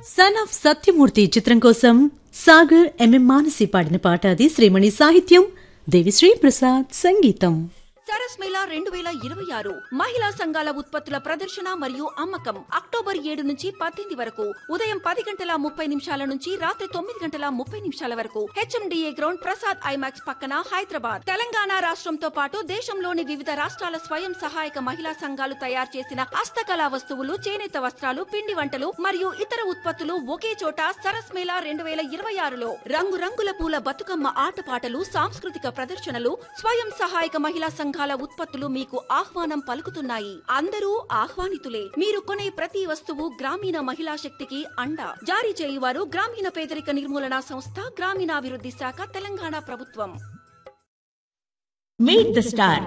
son of Satyamurthy చిత్రం కోసం Sagar MM Manasi పాడిన పాట అది శ్రీమణి సాహిత్యం దేవిశ్రీ ప్రసాద్ సంగీతం సరస్ మేళా రెండు వేల ఇరవై ఆరు మహిళా సంఘాల ఉత్పత్తుల ప్రదర్శన మరియు అమ్మకం అక్టోబర్ ఏడు నుంచి పద్దెనిమిది వరకు ఉదయం పది గంటల ముప్పై నిమిషాల నుంచి రాత్రి తొమ్మిది గంటల ముప్పై నిమిషాల వరకు హెచ్ఎండిఏ గ్రౌండ్ ప్రసాద్ ఐమాక్స్ పక్కన హైదరాబాద్ తెలంగాణ రాష్ట్రంతో పాటు దేశంలోని వివిధ రాష్ట్రాల స్వయం సహాయక మహిళా సంఘాలు తయారు చేసిన హస్తకళా వస్తువులు చేనేత వస్త్రాలు పిండి వంటలు మరియు ఇతర ఉత్పత్తులు ఒకే చోట సరస్ మేళా రెండు వేల ఇరవై ఆరులో రంగురంగుల పూల బతుకమ్మ ఆటపాటలు సాంస్కృతిక ప్రదర్శనలు స్వయం సహాయక మహిళా సంఘాల ఉత్పత్తులు మీకు ఆహ్వానం పలుకుతున్నాయి అందరూ ఆహ్వానితులే మీరు కొనే ప్రతి వస్తువు గ్రామీణ మహిళా శక్తికి అండ జారీ చేయువారు గ్రామీణ పేదరిక నిర్మూలన సంస్థ గ్రామీణాభివృద్ధి శాఖ తెలంగాణ ప్రభుత్వం మీట్ ద స్టార్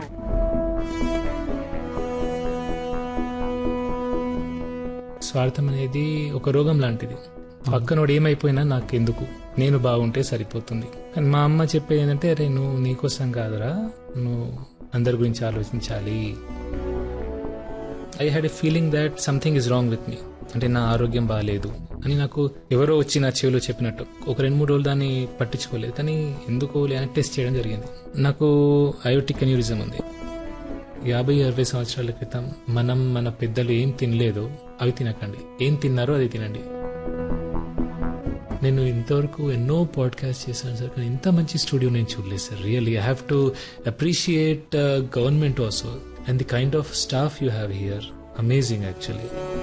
స్వార్థం అనేది ఒక రోగం లాంటిది పక్కనోడు ఏమైపోయినా నాకు ఎందుకు నేను బాగుంటే సరిపోతుంది కానీ మా అమ్మ చెప్పేది ఏంటంటే అరే నువ్వు నీకోసం కాదురా నువ్వు అందరి గురించి ఆలోచించాలి I had a feeling that something is wrong with me అంటే నా ఆరోగ్యం బాగాలేదు అని నాకు ఎవరో వచ్చి నా చెవిలో చెప్పినట్టు ఒక రెండు మూడు రోజులు దాన్ని పట్టించుకోలేదు కానీ ఎందుకు అని టెస్ట్ చేయడం జరిగింది నాకు అయోటిక్ అన్యూరిజం ఉంది యాభై అరవై సంవత్సరాల క్రితం మనం మన పెద్దలు ఏం తినలేదో అవి తినకండి ఏం తిన్నారో అది తినండి నేను ఇంతవరకు ఎన్నో పాడ్కాస్ట్ చేశాను సార్ కానీ ఇంత మంచి స్టూడియో నేను చూడలేదు sir really I have to appreciate government also and the kind of staff you have here amazing actually